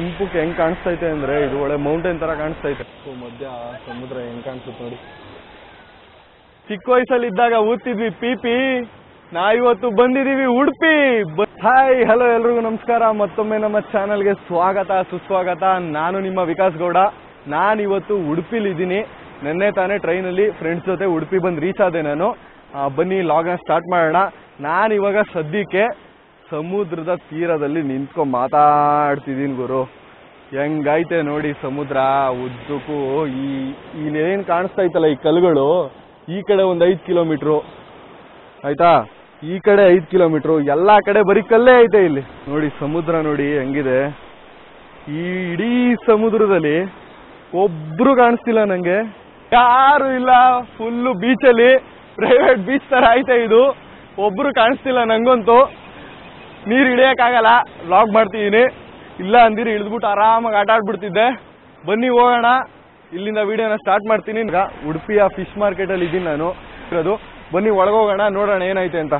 ಕೆಂಪಕ್ಕೆ ಹೆಂಗ್ ಕಾಣಿಸ್ತೈತೆ ಅಂದ್ರೆ ಇದು ಒಳ್ಳೆ ಮೌಂಟೇನ್ ತರ ಕಾಣಿಸ್ತೈತೆ ಸೊ ಮಧ್ಯ ಸಮುದ್ರ ಹೆಂಗ್ ಕಾಣಿಸುತ್ತೆ ನೋಡಿ ಚಿಕ್ಕ ವಯಸ್ಸಲ್ಲಿ ಇದ್ದಾಗ ಓದ್ತಿದ್ವಿ ಪಿ ಪಿ ನಾ ಇವತ್ತು ಬಂದಿದೀವಿ ಉಡುಪಿ ಹಾಯ್ ಹಲೋ ಎಲ್ರಿಗೂ ನಮಸ್ಕಾರ ಮತ್ತೊಮ್ಮೆ ನಮ್ಮ ಚಾನಲ್ಗೆ ಸ್ವಾಗತ ಸುಸ್ವಾಗತ ನಾನು ನಿಮ್ಮ ವಿಕಾಸ್ ಗೌಡ ನಾನು ಇವತ್ತು ಉಡುಪಿಲಿ ಇದ್ದೀನಿ ನಿನ್ನೆ ತಾನೇ ಟ್ರೈನಲ್ಲಿ ಫ್ರೆಂಡ್ಸ್ ಜೊತೆ ಉಡುಪಿ ಬಂದು ರೀಚ್ ಆದೆ ನಾನು ಆ, ಬನ್ನಿ ಲಾಗ್ನ ಸ್ಟಾರ್ಟ್ ಮಾಡೋಣ ನಾನು ಇವಾಗ ಸದ್ಯಕ್ಕೆ ಸಮುದ್ರದ ತೀರದಲ್ಲಿ ನಿಂತ್ಕೊಂಡು ಮಾತಾಡ್ತಿದ್ದೀನಿ ಗುರು ಹೆಂಗೈತೆ ನೋಡಿ ಸಮುದ್ರ ಉದ್ದಕ್ಕೂ ಈ ಇಲ್ಲೇನ್ ಕಾಣಿಸ್ತೈತಲ್ಲ ಈ ಕಲ್ಲುಗಳು ಈ ಕಡೆ ಒಂದು ಐದು ಕಿಲೋಮೀಟ್ರು ಆಯ್ತಾ ಈ ಕಡೆ ಐದು ಕಿಲೋಮೀಟ್ರು ಎಲ್ಲಾ ಕಡೆ ಬರೀ ಕಲ್ಲೇ ಐತೆ ಇಲ್ಲಿ ನೋಡಿ ಸಮುದ್ರ ನೋಡಿ ಹೆಂಗಿದೆ ಈ ಇಡೀ ಸಮುದ್ರದಲ್ಲಿ ಒಬ್ರು ಕಾಣಿಸ್ತಿಲ್ಲ ನಂಗೆ ಯಾರು ಇಲ್ಲ ಫುಲ್ಲು ಬೀಚಲ್ಲಿ ಪ್ರೈವೇಟ್ ಬೀಚ್ ತರ ಐತೆ ಇದು ಒಬ್ರು ಕಾಣಿಸ್ತಿಲ್ಲ ನಂಗಂತೂ ನೀರು ಹಿಡಿಯಕ್ಕಾಗಲ್ಲ ಲಾಗ್ ಮಾಡ್ತಿದ್ದೀನಿ ಇಲ್ಲ ಅಂದಿರಿ ಇಳಿದ್ಬಿಟ್ಟು ಆರಾಮಾಗಿ ಆಟ ಆಡ್ಬಿಡ್ತಿದ್ದೆ ಬನ್ನಿ ಹೋಗೋಣ ಇಲ್ಲಿಂದ ವಿಡಿಯೋನ ಸ್ಟಾರ್ಟ್ ಮಾಡ್ತೀನಿ ಈಗ ಉಡುಪಿಯ ಫಿಶ್ ಮಾರ್ಕೆಟ್ ಅಲ್ಲಿ ಇದ್ದೀನಿ ನಾನು ಇರೋದು ಬನ್ನಿ ಒಳಗೋಗೋಣ ನೋಡೋಣ ಏನೈತೆ ಅಂತ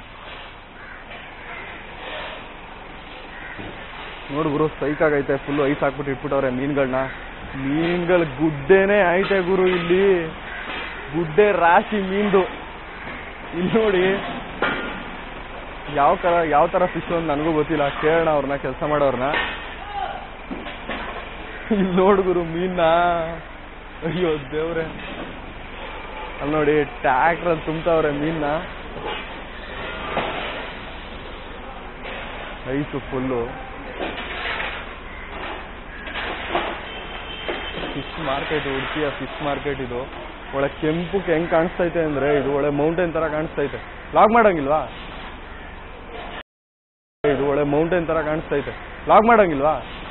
ನೋಡು ಗುರು ಸೈಕ್ ಆಗೈತೆ ಫುಲ್ ಐಸ್ ಹಾಕ್ಬಿಟ್ಟು ಇಟ್ಬಿಟ್ಟವ್ರೆ ಮೀನ್ಗಳನ್ನ ಮೀನ್ಗಳ ಗುಡ್ಡೆನೇ ಐತೆ ಗುರು ಇಲ್ಲಿ ಗುಡ್ಡೆ ರಾಶಿ ಮೀನ್ದು ಇಲ್ಲಿ ನೋಡಿ ಯಾವ ತರ ಯಾವ ತರ ಫಿಶ್ ಅಂತ ನನಗೂ ಗೊತ್ತಿಲ್ಲ ಕೇಳೋಣ ಅವ್ರನ್ನ ಕೆಲಸ ಮಾಡೋರ್ನ ಇಲ್ಲಿ ನೋಡು ಗುರು ಮೀನ್ನ ಅಯ್ಯೋ ದೇವ್ರೆ ಅಲ್ಲಿ ನೋಡಿ ಟ್ಯಾಕ್ಟರ್ ಅಲ್ಲಿ ತುಂಬ್ತಾವ್ರೆ ಮೀನ್ನ ಐಸು ಫುಲ್ಲು ಫಿಶ್ ಮಾರ್ಕೆಟ್ ಉಡುಪಿಯ ಫಿಶ್ ಮಾರ್ಕೆಟ್ ಇದು ಒಳ್ಳೆ ಕೆಂಪಕ್ಕೆ ಹೆಂಗ್ ಕಾಣಿಸ್ತೈತೆ ಅಂದ್ರೆ ಇದು ಒಳ್ಳೆ ಮೌಂಟೇನ್ ತರ ಕಾಣಿಸ್ತೈತೆ ಲಾಗ್ ಮಾಡಂಗಿಲ್ವಾ ಇದು ಒಳ್ಳೆ ಮೌಂಟೇನ್ ತರ ಕಾಣಿಸ್ತೈತೆ ಲಾಗ್ ಮಾಡಂಗಿಲ್ವಾ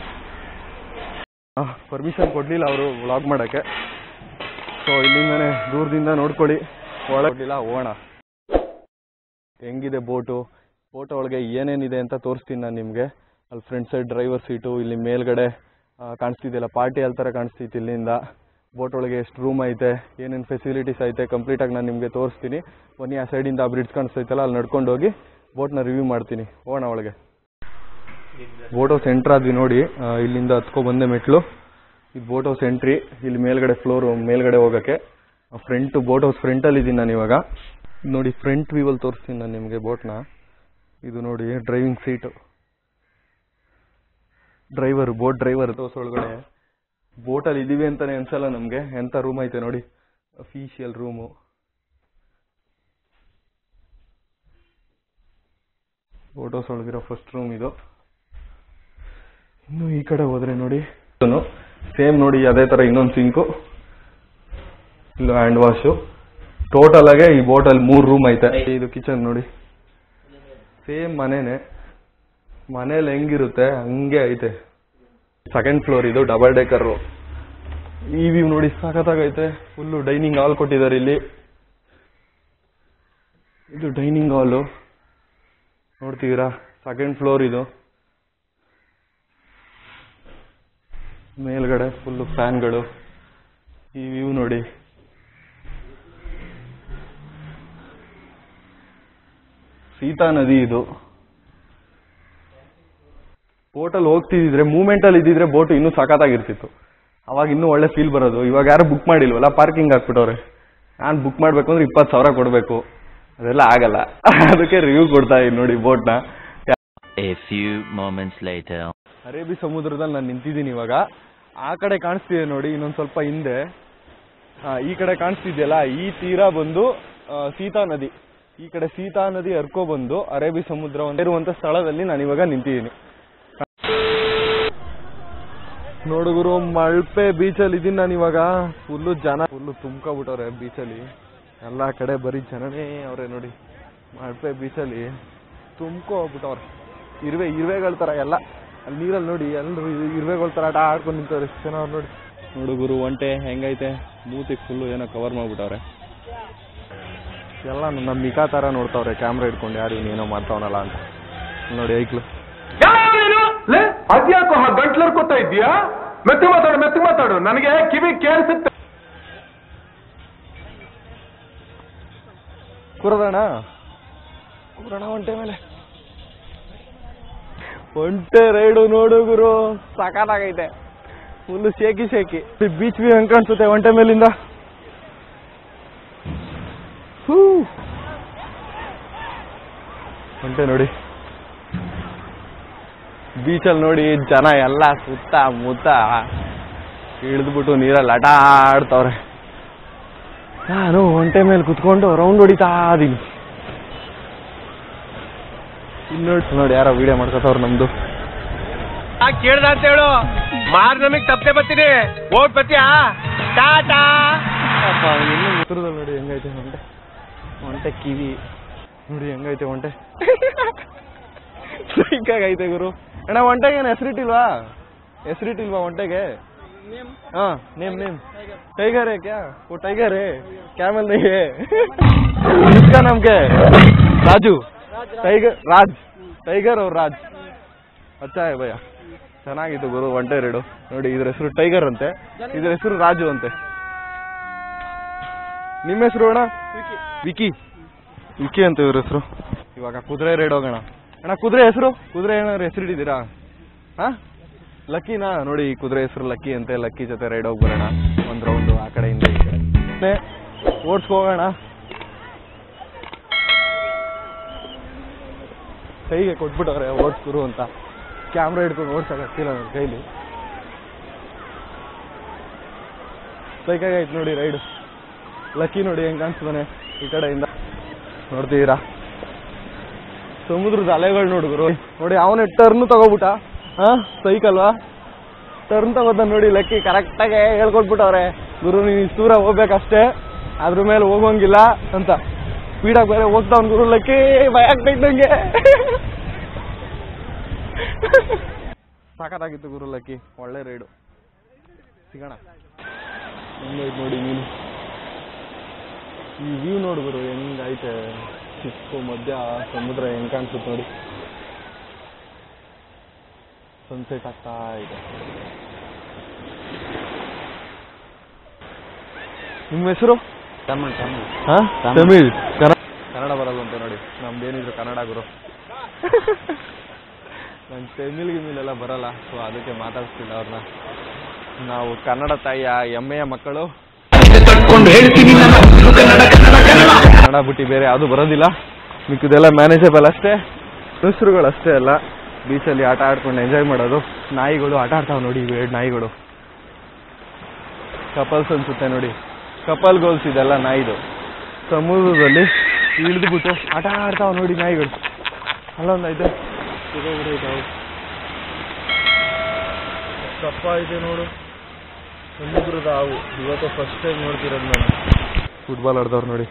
ಪರ್ಮಿಷನ್ ಕೊಡ್ಲಿಲ್ಲ ಅವರು ವ್ಲಾಗ್ ಮಾಡಕ್ಕೆ ಸೊ ಇಲ್ಲಿಂದಾನೆ ದೂರದಿಂದ ನೋಡ್ಕೊಳ್ಳಿ ಒಳಗಿಲ್ಲ ಹೋಗೋಣ ಹೆಂಗಿದೆ ಬೋಟು ಬೋಟ್ ಒಳಗೆ ಏನೇನಿದೆ ಅಂತ ತೋರಿಸ್ತೀನಿ ನಾನು ನಿಮಗೆ ಅಲ್ಲಿ ಫ್ರಂಟ್ ಸೈಡ್ ಡ್ರೈವರ್ ಸೀಟು ಇಲ್ಲಿ ಮೇಲ್ಗಡೆ ಆ, ಕಾಣಿಸ್ತಿದೆಯಲ್ಲ ಪಾರ್ಟಿ ಅಲ್ಲಿ ಥರ ಕಾಣಿಸ್ತೈತಿ ಇಲ್ಲಿಂದ ಬೋಟ್ ಒಳಗೆ ಎಷ್ಟು ರೂಮ್ ಐತೆ ಏನೇನು ಫೆಸಿಲಿಟೀಸ್ ಐತೆ ಕಂಪ್ಲೀಟಾಗಿ ನಾನು ನಿಮಗೆ ತೋರಿಸ್ತೀನಿ ಬನ್ನಿ ಆ ಸೈಡಿಂದ ಆ ಬ್ರಿಡ್ಜ್ ಕಾಣಿಸ್ತೈತಲ್ಲ ಅಲ್ಲಿ ನಡ್ಕೊಂಡು ಹೋಗಿ ಬೋಟ್ನ ರಿವ್ಯೂ ಮಾಡ್ತೀನಿ ಹೋಗೋಣ ಒಳಗೆ ಬೋಟ್ ಹೌಸ್ ಎಂಟ್ರ್ ಆದ್ವಿ ನೋಡಿ ಆ, ಇಲ್ಲಿಂದ ಹತ್ಕೊ ಬಂದೆ ಮೆಟ್ಲು ಇದು ಬೋಟ್ ಹೌಸ್ ಎಂಟ್ರಿ ಇಲ್ಲಿ ಮೇಲ್ಗಡೆ ಫ್ಲೋರ್ ಮೇಲ್ಗಡೆ ಹೋಗಕ್ಕೆ ಫ್ರಂಟ್ ಬೋಟ್ ಹೌಸ್ ಫ್ರಂಟಲ್ಲಿ ಇದ್ದೀನಿ ನಾನು ಇವಾಗ ಇದ್ ನೋಡಿ ಫ್ರಂಟ್ ವ್ಯೂವಲ್ಲಿ ತೋರಿಸ್ತೀನಿ ನಾನು ನಿಮಗೆ ಬೋಟ್ನ ಇದು ನೋಡಿ driving seat driver boat driver house ಒಳಗಡೆ ಬೋಟಲ್ಲಿ ಇದೀವಿ ಅಂತಾನೆ ಅನ್ಸಲ್ಲ ನಮಗೆ ಎಂಥ ರೂಮ್ ಐತೆ ನೋಡಿ ಅಫಿಷಿಯಲ್ ರೂಮು ಬೋಟ್ ಹೌಸ್ ಒಳಗಿರೋ ಫಸ್ಟ್ ರೂಮ್ ಇದು ಇನ್ನು ಈ ಕಡೆ ಹೋದ್ರೆ ನೋಡಿ ಸೇಮ್ ನೋಡಿ ಅದೇ ತರ ಇನ್ನೊಂದು ಸಿಂಕು ಇಲ್ಲ ಹ್ಯಾಂಡ್ ವಾಶು ಟೋಟಲ್ ಆಗಿ ಈ ಬೋಟಲ್ಲಿ ಮೂರು ರೂಮ್ ಐತೆ ಇದು ಕಿಚನ್ ನೋಡಿ ಸೇಮ್ ಮನೆನೆ ಮನೇಲಿ ಹೆಂಗಿರುತ್ತೆ ಹಂಗೆ ಐತೆ ಸೆಕೆಂಡ್ ಫ್ಲೋರ್ ಇದು ಡಬಲ್ ಡೇಕರ್ ಈ ವ್ಯೂ ನೋಡಿ ಸಖತ್ತಾಗೈತೆ ಫುಲ್ಲು ಡೈನಿಂಗ್ ಹಾಲ್ ಕೊಟ್ಟಿದ್ದಾರೆ ಇಲ್ಲಿ ಇದು ಡೈನಿಂಗ್ ಹಾಲು ನೋಡ್ತಿದ್ದೀರಾ ಸೆಕೆಂಡ್ ಫ್ಲೋರ್ ಇದು ಮೇಲ್ಗಡೆ ಫುಲ್ಲು ಫ್ಯಾನ್ಗಳು ಈ ವ್ಯೂ ನೋಡಿ ಸೀತಾ ನದಿ ಇದು ಬೋಟಲ್ಲಿ ಹೋಗ್ತಿದ್ರೆ ಮೂವ್ಮೆಂಟ್ ಅಲ್ಲಿ ಇದ್ದಿದ್ರೆ ಬೋಟ್ ಇನ್ನೂ ಸಖತ್ತಾಗಿರ್ತಿತ್ತು ಅವಾಗ ಇನ್ನೂ ಒಳ್ಳೆ ಫೀಲ್ ಬರೋದು ಇವಾಗ ಯಾರು ಬುಕ್ ಮಾಡಿಲ್ವಲ್ಲ ಪಾರ್ಕಿಂಗ್ ಹಾಕ್ಬಿಟ್ಟವ್ರೆ ನಾನು ಬುಕ್ ಮಾಡ್ಬೇಕು ಅಂದ್ರೆ ಇಪ್ಪತ್ತು ಸಾವಿರ ಕೊಡಬೇಕು ಅದೆಲ್ಲ ಆಗಲ್ಲ ಅದಕ್ಕೆ ರಿವ್ಯೂ ಕೊಡ್ತಾ ಇದ್ದೀನಿ ನೋಡಿ ಬೋಟ್ನ A few moments later. ಅರೇಬಿ ಸಮುದ್ರದಲ್ಲಿ ನಾನು ನಿಂತಿದ್ದೀನಿ ಇವಾಗ ಆ ಕಡೆ ಕಾಣಿಸ್ತಿದೆ ನೋಡಿ ಇನ್ನೊಂದು ಸ್ವಲ್ಪ ಹಿಂದೆ ಆ, ಈ ಕಡೆ ಕಾಣಿಸ್ತಿದೆಯಲ್ಲ ಈ ತೀರ ಬಂದು ಆ, ಸೀತಾ ನದಿ ಈ ಕಡೆ ಸೀತಾ ನದಿ ಹರ್ಕೊ ಬಂದು ಅರೇಬಿ ಸಮುದ್ರ ಇರುವಂತ ಸ್ಥಳದಲ್ಲಿ ನಾನು ಇವಾಗ ನಿಂತಿದ್ದೀನಿ ನೋಡುಗುರು ಮಲ್ಪೆ ಬೀಚಲ್ಲಿ ಇದೀನಿ ನಾನು ಇವಾಗ ಫುಲ್ಲು ಜನ ಫುಲ್ಲು ತುಂಬ್ಕೊಬಿಟ್ಟವ್ರೆ ಬೀಚಲ್ಲಿ ಎಲ್ಲಾ ಕಡೆ ಬರೀ ಜನನೇ ಅವ್ರೆ ನೋಡಿ ಮಲ್ಪೆ ಬೀಚಲ್ಲಿ ತುಂಬ್ಕೊಬಿಟ್ಟವ್ರೆ ಇರುವೆ ಇರುವೆಗಳ ತರ ಎಲ್ಲ ಅಲ್ಲಿ ನೀರಲ್ಲಿ ನೋಡಿ ಎಲ್ಲರೂ ಇರುವೆಗಳ ತರ ಆಟ ಆಡ್ಕೊಂಡು ನಿಂತವ್ರೆ ಎಷ್ಟು ಜನ ಅವ್ರು ನೋಡಿ ನೋಡುಗುರು ಒಂಟೆ ಹೆಂಗೈತೆ ಮೂತಿಗೆ ಫುಲ್ಲು ಏನೋ ಕವರ್ ಮಾಡ್ಬಿಟ್ಟವ್ರೆ ಎಲ್ಲ ನನ್ನ ಮಿಕಾ ತರ ನೋಡ್ತಾವ್ರೆ ಕ್ಯಾಮ್ರಾ ಇಟ್ಕೊಂಡು ಯಾರು ಇವನು ಏನೋ ಮಾಡ್ತಾವನಲ್ಲ ಅಂತ ನೋಡಿ ಐಕ್ಲು ನೀನು ಲೇ ಅದ್ಯಾಕೋ ಆ ಗಂಟ್ಲರ್ಕೋತಾ ಇದ್ದೀಯಾ ಮೆತ್ತು ಮಾತಾಡು ಮೆತ್ತು ಮಾತಾಡು ನನಗೆ ಕಿವಿ ಕೇಳಿಸುತ್ತೆ ಕೂರದಣ್ಣ ಕೂರಣ ಒಂಟೆ ಮೇಲೆ ಒಂಟೆ ರೈಡು ನೋಡು ಗುರು ಸಖತ್ತಾಗೈತೆ full shaky shaky beach view ಹೆಂಗ್ ಕಾಣಿಸುತ್ತೆ ಒಂಟೆ ಮೇಲಿಂದ ಹೂ ಒಂಟೆ ನೋಡಿ ಬೀಚಲ್ಲಿ ನೋಡಿ ಜನ ಎಲ್ಲ ಸುತ್ತ ಮುತ್ತ ಇಳಿದ್ಬಿಟ್ಟು ನೀರಲ್ಲಿ ಆಟ ಆಡ್ತವ್ರೆ ನಾನು ಒಂಟೆ ಮೇಲೆ ಕುತ್ಕೊಂಡು ರೌಂಡ್ ಹೊಡಿತಾ ಇದೀನಿ ಇಲ್ಲಿ ನೋಡಿ ನೋಡಿ ಯಾರೋ ವಿಡಿಯೋ ಮಾಡ್ಕೊತವ್ರು ನಮ್ದು ಕೇಳ್ದ ಅಂತ ಹೇಳು ಮಾರ್ ನಮಗ್ ತಪ್ಪದೆ ಬರ್ತೀನಿ ಹೋಗ್ ಬತ್ತೀಯಾ ಟಾಟಾ ಅಪ್ಪ, ಇನ್ನು ಉತ್ತರದಲ್ಲಿ ನೋಡಿ ಹೆಂಗೈತೆ ಒಂಟೆ ಒಂಟೆ ಕಿವಿ ನೋಡಿ ಹೆಂಗೈತೆ ಒಂಟೆ ಐತೆ ಗುರು ಅಣ್ಣ ಒಂಟೆಗೆ ಏನು ಹೆಸರಿಟ್ಟಿಲ್ವಾ ಹೆಸರಿಟ್ಟಿಲ್ವಾ ಒಂಟೆಗೆ ಹಾ ನೇಮ್ ನೇಮ್ ಟೈಗರ್ है क्या वो टाइगर है कैमल नहीं है इसका नाम क्या है राजू टाइगर राज टाइगर और राज ಅಚ್ಚಾ है ಭಯ್ಯ ಚೆನ್ನಾಗಿತ್ತು ಗುರು ಒಂಟೆ ರೇಡು ನೋಡಿ ಇದ್ರ ಹೆಸರು ಟೈಗರ್ ಅಂತೆ ಇದ್ರ ಹೆಸರು ರಾಜು ಅಂತೆ ನಿಮ್ಮ ಹೆಸರು ಅಣ್ಣ ವಿಕಿ ವಿಕಿ ಅಂತ ಇವ್ರ ಹೆಸರು ಇವಾಗ ಕುದುರೆ ರೇಡ್ ಹೋಗೋಣ ಅಣ್ಣ ಕುದುರೆ ಹೆಸರು ಕುದುರೆ ಏನಾದ್ರು ಹೆಸರಿಟ್ಟಿದ್ದೀರಾ ಹಾ ಲಕ್ಕಿನಾ ನೋಡಿ ಈ ಕುದುರೆ ಹೆಸರು ಲಕ್ಕಿ ಅಂತೆ ಲಕ್ಕಿ ಜೊತೆ ರೈಡ್ ಹೋಗಿ ಬರೋಣ ಒಂದ್ ರೌಂಡ್ ಆ ಕಡೆಯಿಂದ ಈ ಕಡೆ ಓಡಿಸ್ಕೋಗೋಣ ಕೈಗೆ ಕೊಟ್ಬಿಟ್ಟವ್ರೆ ಓಡಿಸ್ಕುರು ಅಂತ ಕ್ಯಾಮ್ರಾ ಹಿಡ್ಕೊಂಡು ಓಡ್ಸಕ್ಕಾಗ್ತಿಲ್ಲ ನನ್ನ ಕೈಲಿ ಬೇಕಾಗೈತೆ ನೋಡಿ ರೈಡು ಲಕ್ಕಿ ನೋಡಿ ಹೆಂಗ್ ಕಾಣಿಸ್ತಾನೆ ಈ ಕಡೆಯಿಂದ ನೋಡ್ತೀರಾ ಸಮುದ್ರದ ಅಲೆಗಳು ನೋಡಿದ್ರು ನೋಡಿ ಅವನೇ ಟರ್ನ್ ತಗೋಬಿಟ್ಟ ಹಾ ಸೈಕಲ್ವಾ ಟರ್ನ್ ತಗೋದ ನೋಡಿ ಲಕ್ಕಿ ಕರೆಕ್ಟಾಗಿ ಹೇಳ್ಕೊಟ್ಬಿಟ್ಟವ್ರೆ ಗುರು ನೀನು ಇಷ್ಟು ದೂರ ಹೋಗ್ಬೇಕಷ್ಟೇ ಅದ್ರ ಮೇಲೆ ಹೋಗೋಂಗಿಲ್ಲ ಅಂತ ಸ್ಪೀಡಾಗಿ ಬೇರೆ ಹೋಗ್ತಾವ್ನ ಗುರು ಲಕ್ಕಿ ಭಯ ಆಗ್ತೈತೆ ನಂಗೆ ಸಾಕತ್ತಾಗಿತ್ತು ಗುರು ಲಕ್ಕಿ ಒಳ್ಳೆ ರೈಡು ಸಿಗೋಣ ಹೆಂಗೈತೆ ನೋಡಿ ನೀನು ಈ ವ್ಯೂ ನೋಡು ಗುರು ಹೆಂಗೈತೆ ಚಿಕ್ಕ ಮಧ್ಯ ಸಮುದ್ರ ಹೆಂಗ್ ಕಾಣಿಸುತ್ತೆ ನೋಡಿ ಸನ್ಸೆಟ್ ಆಗ್ತಾ ಇದೆ ನಿಮ್ಮ ಹೆಸರು ತಮಿಳ್ ತಮಿಳ್ ಹಾ ತಮಿಳ್. ತಮಿಳ್ ಕನ್ನಡ ಕನ್ನಡ ಬರಲ್ಲ ಅಂತ ನೋಡಿ ನಮ್ದೇನಿದ್ರು ಕನ್ನಡ ಗುರು ನಂಗೆ ತಮಿಳ್ ಗಿಮಿಳೆಲ್ಲ ಬರಲ್ಲ ಸೊ ಅದಕ್ಕೆ ಮಾತಾಡಿಸ್ತಿಲ್ಲ ಅವ್ರನ್ನ ನಾವು ಕನ್ನಡ ತಾಯಿಯ ಹೆಮ್ಮೆಯ ಮಕ್ಕಳು ಕನ್ನಡ ಬಿಟ್ಟು ಬೇರೆ ಯಾವುದು ಬರೋದಿಲ್ಲ ಮಿಕ್ಕಿದೆಲ್ಲ ಮ್ಯಾನೇಜಬಲ್ ಅಷ್ಟೇ ಹೆಸರುಗಳು ಅಷ್ಟೇ ಅಲ್ಲ ಬೀಚಲ್ಲಿ ಆಟ ಆಡ್ಕೊಂಡು ಎಂಜಾಯ್ ಮಾಡೋದು ನಾಯಿಗಳು ಆಟ ಆಡ್ತಾವೆ ನೋಡಿ ಇವು ಎರಡು ನಾಯಿಗಳು ಕಪಲ್ಸ್ ಅನ್ಸುತ್ತೆ ನೋಡಿ ಕಪಲ್ ಗೋಲ್ಸ್ ಇದೆಲ್ಲ ನಾಯಿದು ಸಮುದ್ರದಲ್ಲಿ ಇಳಿದ್ಬಿಟ್ಟು ಆಟ ಆಡ್ತಾವ ನೋಡಿ ನಾಯಿಗಳು ಅಲ್ಲೊಂದೈತೆ ಸಿಗೋಬಿಡೈತಾವು ಕಪ್ಪ ಐತೆ ನೋಡು ಸಮುದ್ರದ ಹಾವು ಇವತ್ತು ಫಸ್ಟ್ ಟೈಮ್ ನೋಡ್ತಿರೋದು ನಾನು ಫುಟ್ಬಾಲ್ ಆಡ್ದವ್ರು ನೋಡಿ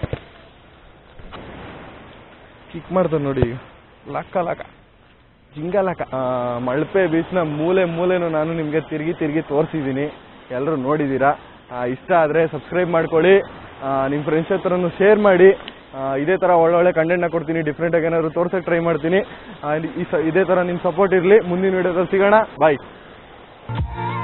ಕಿಕ್ ಮಾಡ್ತಾರೆ ನೋಡಿ ಈಗ ಲಕ್ಕ ಲಕ್ಕ ಜಿಂಗ ಲಕ್ಕ ಆ, ಮಲ್ಪೆ ಬೀಚ್ನ ಮೂಲೆ ಮೂಲೆನೂ ನಾನು ನಿಮಗೆ ತಿರುಗಿ ತಿರುಗಿ ತೋರಿಸಿದ್ದೀನಿ ಎಲ್ಲರೂ ನೋಡಿದ್ದೀರಾ ಆ, ಇಷ್ಟ ಆದರೆ ಸಬ್ಸ್ಕ್ರೈಬ್ ಮಾಡ್ಕೊಳ್ಳಿ ನಿಮ್ಮ ಫ್ರೆಂಡ್ಸ್ ಹತ್ರನೂ ಶೇರ್ ಮಾಡಿ ಆ, ಇದೇ ಥರ ಒಳ್ಳೊಳ್ಳೆ ಕಂಟೆಂಟ್ನ ಕೊಡ್ತೀನಿ ಡಿಫ್ರೆಂಟಾಗಿ ಏನಾದ್ರು ತೋರ್ಸಕ್ಕೆ ಟ್ರೈ ಮಾಡ್ತೀನಿ ಆ, ಈ ಸ- ಇದೇ ಥರ ನಿಮ್ಮ ಸಪೋರ್ಟ್ ಇರಲಿ ಮುಂದಿನ ವಿಡಿಯೋದಲ್ಲಿ ಸಿಗೋಣ ಬಾಯ್